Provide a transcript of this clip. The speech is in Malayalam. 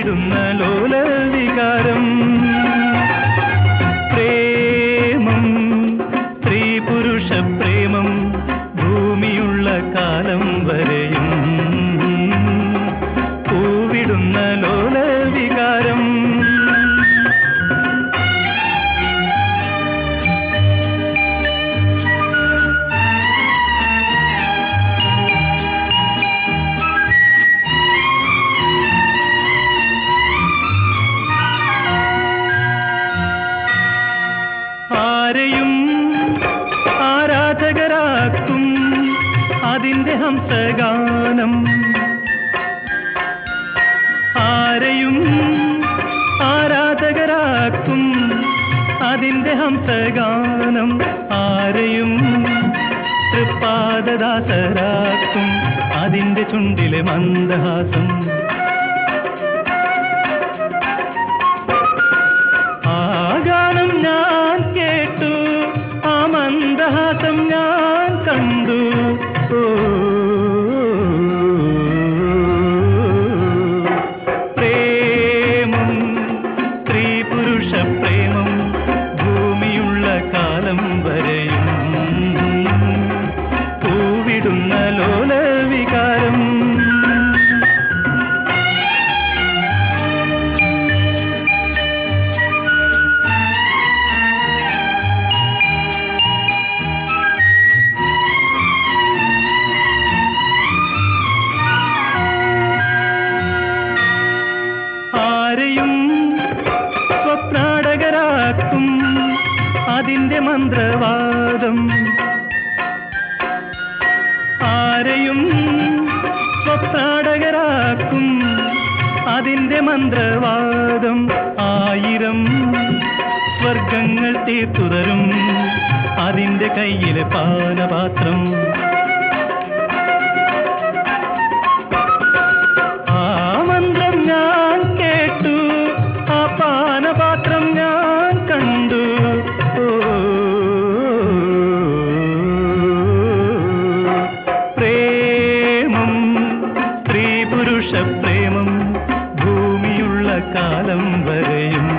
പൂവിടുന്ന ലോല വികാരം പ്രേമം സ്ത്രീ പുരുഷ പ്രേമം ഭൂമിയുള്ള കാലം വരെയും പൂവിടുന്ന ലോല വികാരം ആരെയും ആരാധകരാക്കും അതിന്റെ ഹംസഗാനം ആരെയും ആരാധകരാക്കും അതിന്റെ ഹംസഗാനം ആരെയും തൃപ്പാദദാസരാക്കും അതിന്റെ ചുണ്ടിലെ മന്ദഹാസം ആ ഗാനം ഞാൻ കേട്ടു ആ മന്ദഹാസം ഞാൻ കണ്ടു ഓ പ്രേമം സ്ത്രീ പുരുഷ പ്രേമം ഭൂമിയുള്ള കാലം വരെയും പൂവിടുന്ന ലോല വികാരം ആരെയും സ്വപ്നാടകരാക്കും അതിന്റെ മന്ത്രവാദം ആരെയും സ്വപ്നാടകരാക്കും അതിന്റെ മന്ത്രവാദം ആയിരം സ്വർഗങ്ങൾ തീർത്തുതരും അതിന്റെ കയ്യിലെ പാനപാത്രം ആ മന്ത്രം ഞാൻ കേട്ടു ആ പാനപാത്രം ഞാൻ കണ്ടു ഓ പ്രേമം സ്ത്രീ പുരുഷ പ്രേമം ഭൂമിയുള്ള കാലം വരെയും